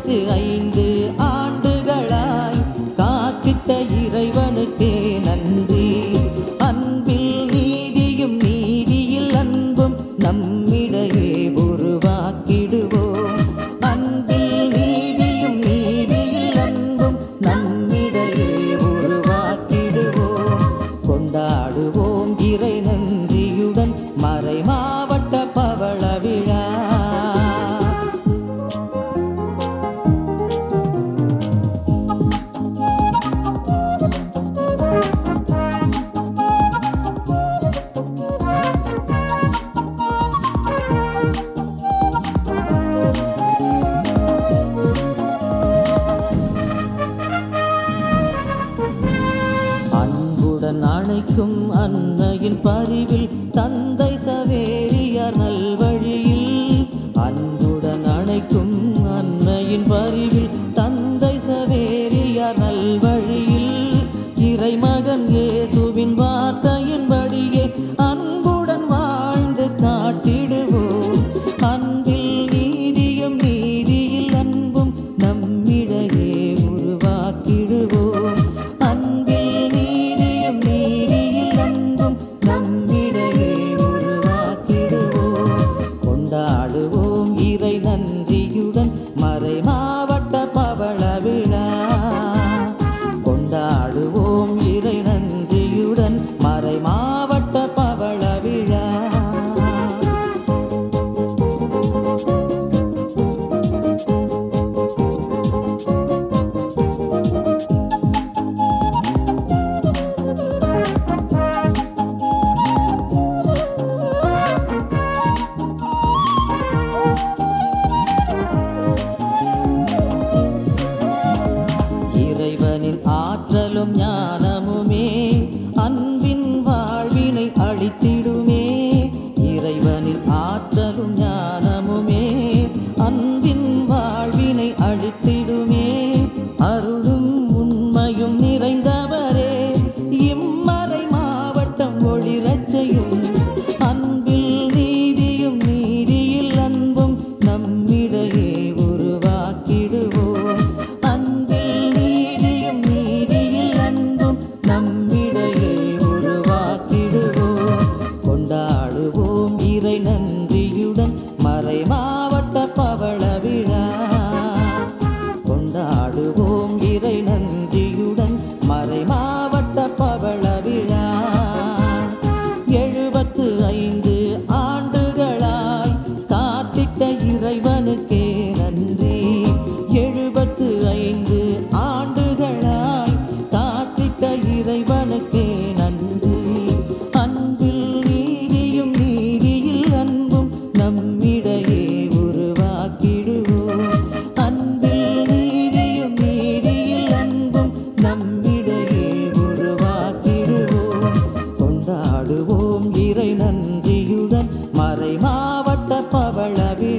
எழுபத்து ஐந்து ஆண்டுகளாய் காத்திட்ட இறைவனுக்கே நன்றி அன்பில் நீதியும் நீதியில் அன்பும் நம்மிடையே உருவாக்கிடுவோம் அன்பில் நீதியும் நீதியில் அன்பும் நம்மிடையே உருவாக்கிடுவோம் கொண்டாடுவோம் இறை நன்றியுடன் மறை மாவட்ட பவள விழா அன்புடன் அணைக்கும் அன்னையின் பரிவில் தந்தை சவேரியார் நல்வழியில் அன்புடன் அணைக்கும் அன்னையின் பரிவில் தந்தை சவேரியார் நல்வழியில் இறைமகன் இயேசுவின் வார்த்தையின்படியே அன்புடன் வாழ்ந்து காட்டிடுவோம் அன்பில் நீதியும் நீதியில் அன்பும் நம்மிடையே உருவாக்கிடுவோம் அன்பில் நீதியும் நீதியில் அன்பும் நம்மிடையே உருவாக்கிடுவோம் கொண்டாடுவோம் இறை நன்றியுடன் மறை மாவட்ட பவள விழா கொண்டாடுவோம் இறை நன்றியுடன் மறை மாவட்ட பவள விழா இறைவனின் ஆற்றலும் ஞானமுமே அன்பின் வாழ்வினை அளித்திடுமே இறைவனின் ஆற்றலும் ஞானமுமே அன்பின் வாழ்வினை அளித்திடுமே அருளும் உண்மையும் நிறைந்தவரே இம்மறை மாவட்டம் ஒளிரச் செய்யும் அன்பில் நீதியும் நீதியில் அன்பும் நம்மிடையே உருவாக்கிடுவோம் அன்பில் நீதியும் நீதியில் அன்பும் நம்மிடையே உருவாக்கிடுவோம் கொண்டாடுவோம் இறை நன்றியுடன் மறை மாவட்ட பவள விழா கொண்டாடுவோம் இறை நன்றியுடன் மறை மாவட்ட பவள விழா எழுபத்து ஐந்து ஆண்டுகளாய் காத்திட்ட இறைவனுக்கே நன்றி எழுபத்து ஐந்து ஆண்டுகளாய் காத்திட்ட இறைவனுக்கே நன்றி அன்பில் நீதியும் நீதியில் அன்பும் நம்மிடையே உருவாக்கிடுவோம் அன்பில் நீதியும் நீதியில் அன்பும் நம்மிடையே உருவாக்கிடுவோம் கொண்டாடுவோம் இறை நன்றியுடன் மறை மாவட்ட பவள விழா